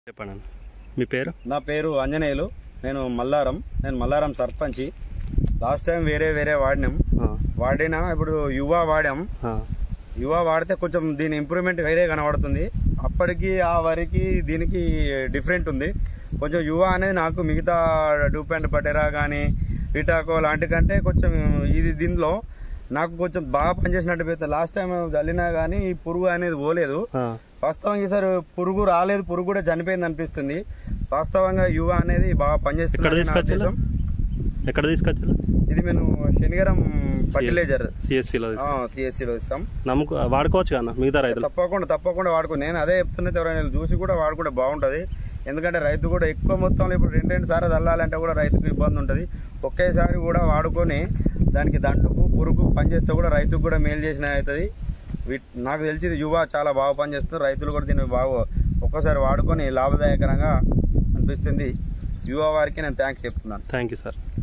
చెప్పండి అన్న. మీ పేరు నా పేరు ఆంజనేయులు నేను మల్లారం నేను మల్లారం సర్పంచి లాస్ట్ టైం వేరే వేరే వాడినాం ఆ, వాడినా ఇప్పుడు యువ వాడాం ఆ, యువ వాడితే కొంచెం దీని ఇంప్రూవ్మెంట్ వేరే కనబడుతుంది అప్పటికి ఆ వరకు దీనికి డిఫరెంట్ ఉంది కొంచెం యువ అనేది నాకు మిగతా డూప్ అండ్ పటేరా కానీ రిటాకో లాంటి కంటే కొంచెం ఇది దీనిలో నాకు కొంచెం బాగా పనిచేసినట్టు పోతుంది లాస్ట్ టైం జల్లినా కానీ ఈ పురుగు అనేది పోలేదు ఆ, వాస్తవంగా ఈసారి పురుగు రాలేదు పురుగు కూడా చనిపోయింది అనిపిస్తుంది వాస్తవంగా యువ అనేది బాగా ఎక్కడ పనిచేస్తుంది తీసుకొచ్చారు ఎక్కడ తీసుకొచ్చారు ఇది మేము శనిగరం ఫర్టిలైజర్ సిఎస్సిలో సిఎస్సి లో ఇస్తాం నమ్ముకు వాడుకోవచ్చు కదా మిగతా రైతులు తప్పకుండా తప్పకుండా వాడుకో నేను అదే చెప్తున్నది ఎవరైనా చూసి కూడా వాడుకుంటే బాగుంటది ఎందుకంటే రైతు కూడా ఎక్కువ మొత్తంలో ఇప్పుడు రెండు రెండు సార్లు చల్లాలంటే కూడా రైతుకు ఇబ్బంది ఉంటుంది ఒకేసారి కూడా వాడుకొని దానికి దంటుకు పురుగు పనిచేస్తే కూడా రైతుకు కూడా మేలు చేసిన అవుతుంది వీట్- నాకు తెలిసి ఇది యువ చాలా బాగా పనిచేస్తుంది రైతులు కూడా దీన్ని బాగా ఒక్కసారి వాడుకొని లాభదాయకరంగా అనిపిస్తుంది యువ వారికి నేను థ్యాంక్స్ చెప్తున్నాను థ్యాంక్ యూ సార్